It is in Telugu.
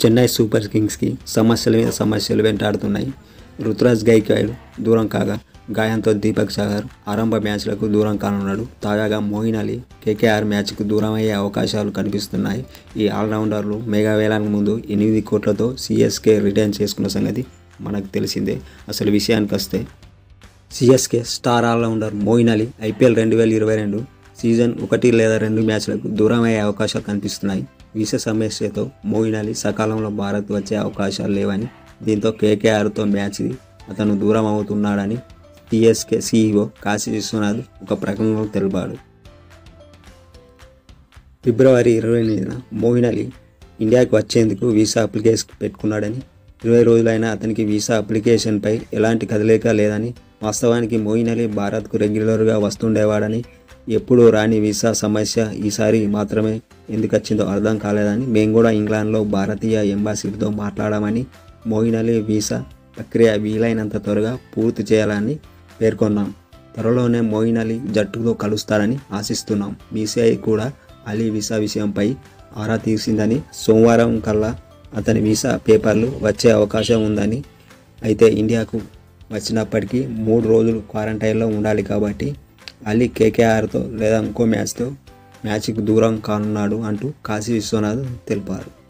చెన్నై సూపర్ కింగ్స్కి సమస్యల మీద సమస్యలు వెంటాడుతున్నాయి రుతురాజ్ గైక్వాడ్ దూరం కాగా గాయంతో దీపక్ సాగర్ ఆరంభ మ్యాచ్లకు దూరం కానున్నాడు తాజాగా మోయిన్ అలీ కేకేఆర్ మ్యాచ్కు దూరం అయ్యే అవకాశాలు కనిపిస్తున్నాయి ఈ ఆల్రౌండర్లు మెగా వేలానికి ముందు ఎనిమిది కోట్లతో సిఎస్కే రిటర్న్ చేసుకున్న సంగతి మనకు తెలిసిందే అసలు విషయానికి వస్తే CSK star all-rounder Moeen Ali IPL రెండు వేల ఇరవై రెండు సీజన్ ఒకటి లేదా రెండు మ్యాచ్లకు దూరం అయ్యే అవకాశాలు కనిపిస్తున్నాయి వీసా సమస్యతో మోయిన్ అలీ సకాలంలో భారత్ వచ్చే అవకాశాలు లేవని దీంతో కేకేఆర్తో మ్యాచ్ అతను దూరం అవుతున్నాడని టీఎస్కే సీఈఓ కాశీ విశ్వనాథ్ ఒక ప్రకటనలో తెలిపాడు ఫిబ్రవరి ఇరవై ఎనిమిదిన మోయిన్ అలీ ఇండియాకి వచ్చేందుకు వీసా అప్లికేషన్ పెట్టుకున్నాడని ఇరవై రోజులైనా అతనికి వీసా అప్లికేషన్పై ఎలాంటి కదలిక లేదని వాస్తవానికి మోయిన్ అలీ భారత్కు రెగ్యులర్గా వస్తుండేవాడని ఎప్పుడూ రాని వీసా సమస్య ఈసారి మాత్రమే ఎందుకు వచ్చిందో అర్థం కాలేదని మేము కూడా ఇంగ్లాండ్లో భారతీయ ఎంబాసీతో మాట్లాడామని మోయిన్ అలీ వీసా ప్రక్రియ వీలైనంత త్వరగా పూర్తి చేయాలని పేర్కొన్నాం త్వరలోనే మోయిన్ అలీ జట్టుతో కలుస్తారని ఆశిస్తున్నాం బీసీఐ కూడా అలీ వీసా విషయంపై ఆరా తీసిందని సోమవారం కల్లా అతని వీసా పేపర్లు వచ్చే అవకాశం ఉందని అయితే ఇండియాకు వచ్చినప్పటికీ మూడు రోజులు క్వారంటైన్లో ఉండాలి కాబట్టి అలీ కేకేఆర్తో లేదా ఇంకో మ్యాచ్తో మ్యాచ్కి దూరం కానున్నాడు అంటూ కాశీ విశ్వనాథ్ తెలిపారు